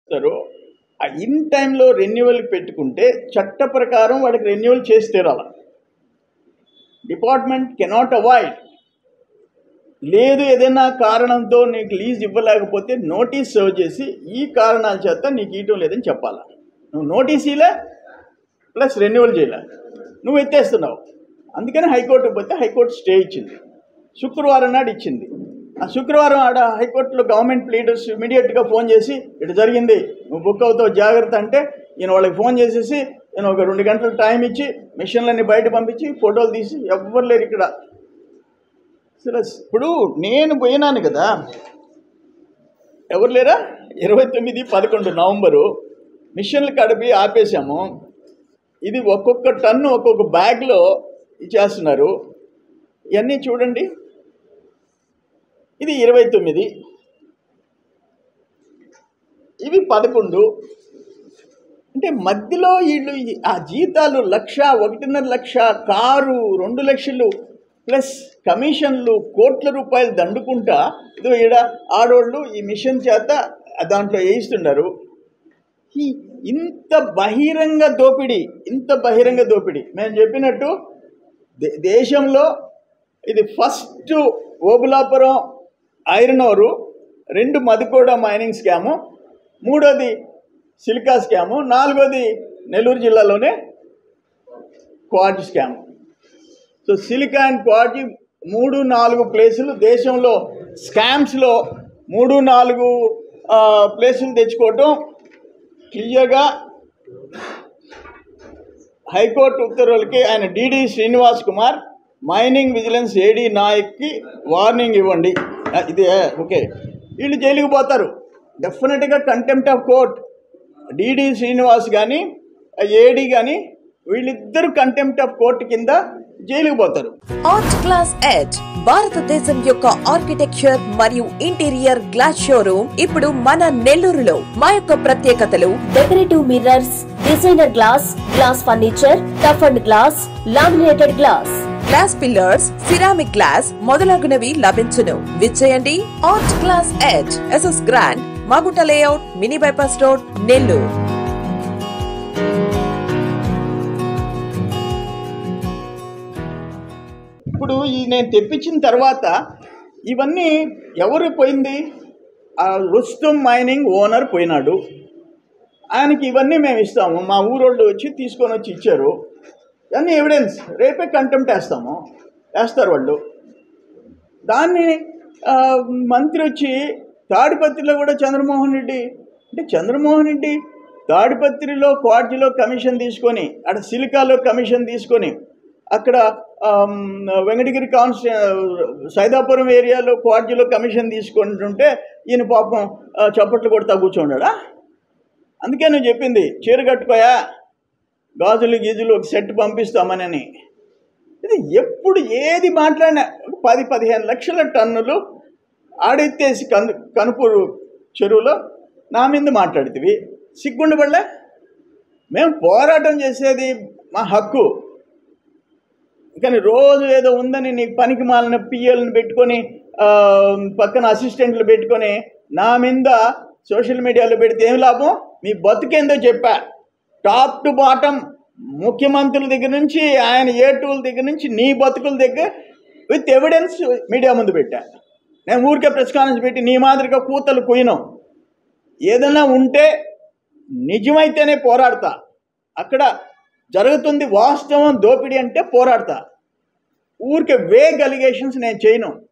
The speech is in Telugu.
చేస్తారో ఆ ఇన్ టైంలో రెన్యువల్ పెట్టుకుంటే చట్ట ప్రకారం వాడికి రెన్యువల్ చేసి తీరాలి డిపార్ట్మెంట్ కెనాట్ అవాయిడ్ లేదు ఏదైనా కారణంతో నీకు లీజ్ ఇవ్వలేకపోతే నోటీస్ సర్వ్ చేసి ఈ కారణాల చేత నీకు ఇవ్వటం లేదని చెప్పాలా నువ్వు నోటీస్ ఇలే ప్లస్ రెన్యువల్ చేయలే నువ్వు ఎత్తేస్తున్నావు అందుకని హైకోర్టుకు పోతే హైకోర్టు స్టే ఇచ్చింది శుక్రవారం నాడు ఇచ్చింది ఆ శుక్రవారం ఆడ హైకోర్టులో గవర్నమెంట్ లీడర్స్ ఇమీడియట్గా ఫోన్ చేసి ఇటు జరిగింది నువ్వు బుక్ అవుతావు జాగ్రత్త అంటే ఈయన వాళ్ళకి ఫోన్ చేసేసి నేను ఒక రెండు గంటలు టైం ఇచ్చి మిషన్లన్నీ బయట పంపించి ఫోటోలు తీసి ఎవ్వరు లేరు ఇక్కడ అసలు ఇప్పుడు నేను పోయినాను కదా ఎవరు లేరా ఇరవై తొమ్మిది పదకొండు నవంబరు మిషన్లు కడిపి ఆపేశాము ఇది ఒక్కొక్క టన్ను ఒక్కొక్క బ్యాగ్లో ఇచ్చేస్తున్నారు ఇవన్నీ చూడండి ఇది ఇరవై తొమ్మిది ఇవి పదకొండు అంటే మధ్యలో వీళ్ళు ఈ- ఆ జీతాలు లక్ష ఒకటిన్నర లక్ష కారు రెండు లక్షలు ప్లస్ కమిషన్లు కోట్ల రూపాయలు దండుకుంటా ఇదో ఈడ ఆడోళ్ళు ఈ మిషన్ చేత దాంట్లో వేయిస్తున్నారు ఈ ఇంత బహిరంగ దోపిడీ ఇంత బహిరంగ దోపిడీ మేము చెప్పినట్టు దే- దేశంలో ఇది ఫస్ట్ ఓబులాపురం ఐరన్ ఓరు రెండు మధుకోడ మైనింగ్ స్కాము మూడోది సిలికా స్కాము నాలుగోది నెల్లూరు జిల్లాలోనే quartz scam so silica and quartz మూడు నాలుగు ప్లేసులు దేశంలో స్కామ్స్లో మూడు నాలుగు ఆ, ప్లేసులు తెచ్చుకోవటం క్లియర్గా హైకోర్టు ఉత్తర్వులకి ఆయన DD Srinivas Kumar mining vigilance AD నాయక్కి వార్నింగ్ ఇవ్వండి ఆ, ఇది ఓకే వీళ్ళు జైలుకి పోతారు డెఫినెట్గా contempt of court DD Srinivas కానీ ఏడి కానీ వీళ్ళిద్దరు కంటెంప్ట్ ఆఫ్ కోర్టు కింద జైలుకి పోతారు ఆర్ట్ క్లాస్ ఎడ్జ్ భారతదేశం యొక్క ఆర్కిటెక్చర్ మరియు ఇంటీరియర్ గ్లాస్ షోరూమ్ ఇప్పుడు మన నెల్లూరులో మా యొక్క ప్రత్యేకతలు decorative mirrors designer glass glass furniture tough and glass laminated glass glass pillars ceramic glass మొదలగునవి లభించును విచ్చేయండి art class edge SS grand Magunta layout mini bypass road Nellore ఇప్పుడు ఈ నేను తెప్పించిన తర్వాత ఇవన్నీ ఎవరు పోయింది ఆ రుస్తుం మైనింగ్ ఓనర్ పోయినాడు ఆయనకి ఇవన్నీ మేము ఇస్తాము మా ఊరోళ్ళు వచ్చి తీసుకొని వచ్చి ఇచ్చారు ఇవన్నీ ఎవిడెన్స్ రేపే కంటెంప్ట్ వేస్తాము వేస్తారు వాళ్ళు దాన్ని ఆ, మంత్రి వచ్చి తాడిపత్రిలో కూడా చంద్రమోహన్ రెడ్డి అంటే చంద్రమోహన్ రెడ్డి తాడిపత్రిలో క్వార్జీలో కమిషన్ తీసుకొని అక్కడ సిలికాలో కమిషన్ తీసుకొని అక్కడ ఆమ్, వెంకటగిరి కాన్స్టి సైదాపురం ఏరియాలో క్వార్జీలో కమిషన్ తీసుకుంటుంటే ఈయన పాపం ఆ, చప్పట్లు కొడతా కూర్చోండా అందుకే నువ్వు చెప్పింది చీర కట్టుకోయా గాజులు గీజులు ఒక సెట్ పంపిస్తామనని ఇది ఎప్పుడు ఏది మాట్లాడినా ఒక పది పదిహేను లక్షల టన్నులు ఆడెత్తేసి కను కనుపూరు చెరువులో నా మీద మాట్లాడుతుంది సిగ్గుండబడలే మేము పోరాటం చేసేది మా హక్కు కానీ రోజు ఏదో ఉందని నీకు పనికి మాలిన పిఎల్ని పెట్టుకొని ఆ, పక్కన అసిస్టెంట్లు పెట్టుకొని నా మీద సోషల్ మీడియాలో పెడితే ఏం లాభం మీ బతుకేందో చెప్పా టాప్ టు బాటం ముఖ్యమంత్రుల దగ్గర నుంచి ఆయన ఏ టూల్ దగ్గర నుంచి నీ బతుకుల దగ్గర విత్ ఎవిడెన్స్ మీడియా ముందు పెట్టా నేను ఊరికే ప్రెస్ కాన్ఫరెన్స్ పెట్టి నీ మాదిరిగా కూతలు కుయినాం ఏదైనా ఉంటే నిజమైతేనే పోరాడతా అక్కడ జరుగుతుంది వాస్తవం దోపిడీ అంటే పోరాడతా ఊరికే వేగ్ అలిగేషన్స్ నేను చేయను